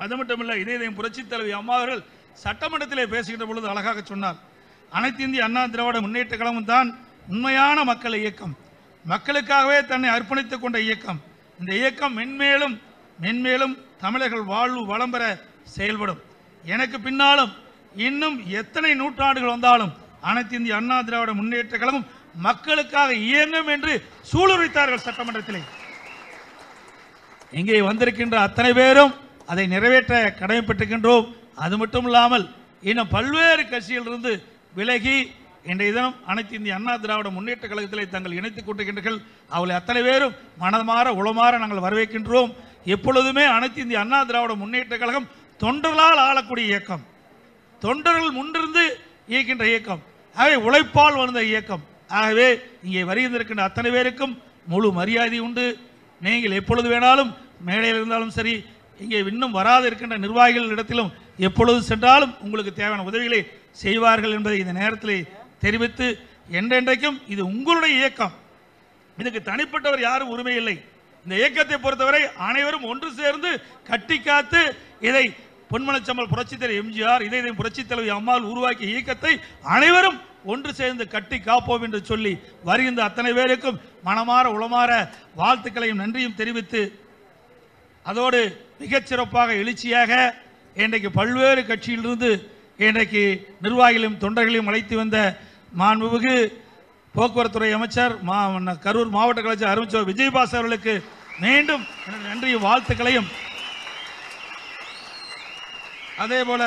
அது மட்டுமல்ல இதே இதயம் புரட்சித் தலைவி அம்மா அவர்கள் சட்டமன்றத்திலே பேசுகின்ற பொழுது அழகாக சொன்னார் அனைத்து இந்திய அண்ணா திராவிட முன்னேற்ற கழகம் தான் உண்மையான மக்கள் இயக்கம் மக்களுக்காகவே தன்னை அர்ப்பணித்துக் கொண்ட இயக்கம் இந்த இயக்கம் மென்மேலும் மென்மேலும் தமிழர்கள் வாழ்வு வளம் பெற செயல்படும் எனக்கு பின்னாலும் இன்னும் எத்தனை நூற்றாண்டுகள் வந்தாலும் அனைத்து இந்திய அண்ணா திராவிட முன்னேற்ற கழகம் மக்களுக்காக இயங்கும் என்று சூளுரைத்தார்கள் சட்டமன்றத்திலே இங்கே வந்திருக்கின்ற அத்தனை பேரும் அதை நிறைவேற்ற கடமைப்பட்டிருக்கின்றோம் அது மட்டும் இல்லாமல் இன்னும் பல்வேறு கட்சிகளிலிருந்து விலகி இன்றைய தினம் அனைத்து இந்திய அண்ணா திராவிட முன்னேற்ற கழகத்திலே தங்கள் இணைத்துக் கொண்டிருக்கின்றீர்கள் அவளை அத்தனை பேரும் மனமாற உளமாற நாங்கள் வரவேற்கின்றோம் எப்பொழுதுமே அனைத்து இந்திய அண்ணா திராவிட முன்னேற்ற கழகம் தொண்டர்களால் ஆளக்கூடிய இயக்கம் தொண்டர்கள் முன்னிருந்து இயக்கின்ற இயக்கம் ஆகவே உழைப்பால் வளர்ந்த இயக்கம் ஆகவே இங்கே வருகின்றிருக்கின்ற அத்தனை பேருக்கும் முழு மரியாதை உண்டு நீங்கள் எப்பொழுது வேணாலும் மேடையில் இருந்தாலும் சரி இங்கே இன்னும் வராது இருக்கின்ற நிர்வாகிகள் இடத்திலும் எப்பொழுது சென்றாலும் உங்களுக்கு தேவையான உதவிகளை செய்வார்கள் என்பதை இந்த நேரத்தில் தெரிவித்து என்றென்றைக்கும் இது உங்களுடைய இயக்கம் இதுக்கு தனிப்பட்டவர் யாரும் உரிமை இல்லை இந்த இயக்கத்தை பொறுத்தவரை அனைவரும் ஒன்று சேர்ந்து கட்டி காத்து இதை பொன்மனச்சம்மல் புரட்சித்தலைவர் எம்ஜிஆர் இதை இதை புரட்சித் தலைவி அம்மாள் உருவாக்கிய இயக்கத்தை அனைவரும் ஒன்று சேர்ந்து கட்டி காப்போம் என்று சொல்லி வருகின்ற அத்தனை பேருக்கும் மனமாற உளமாற வாழ்த்துக்களையும் நன்றியும் தெரிவித்து அதோடு மிகச் சிறப்பாக எழுச்சியாக இன்றைக்கு பல்வேறு கட்சியிலிருந்து இன்றைக்கு நிர்வாகிகளையும் தொண்டர்களையும் அழைத்து வந்த மாண்புமிகு போக்குவரத்துறை அமைச்சர் மா கரூர் மாவட்ட கலைச்சர் அருமைச்சர் விஜயபாஸ் அவர்களுக்கு மீண்டும் எனது நன்றியும் வாழ்த்துக்களையும் அதே போல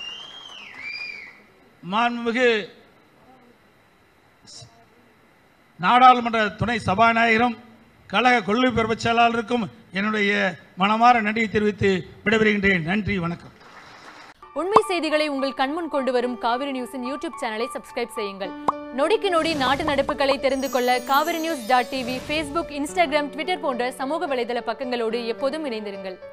மாண்புமிகு நாடாளுமன்ற துணை சபாநாயகரும் கழக கொள்கை பிறப்பு செயலாளருக்கும் என்னுடைய மனமாற நன்றியை தெரிவித்து விடைபெறுகின்றேன் நன்றி வணக்கம் உண்மை செய்திகளை உங்கள் கண்முன் கொண்டு வரும் காவிரி நியூஸின் யூடியூப் சேனலை சப்ஸ்கிரைப் செய்யுங்கள் நொடிக்கு நொடி நாட்டு நடப்புகளை தெரிந்து கொள்ள Kaveri news dot TV Facebook Instagram Twitter போன்ற சமூக வலைதள பக்கங்களோடு எப்போதும் இணைந்திருங்கள்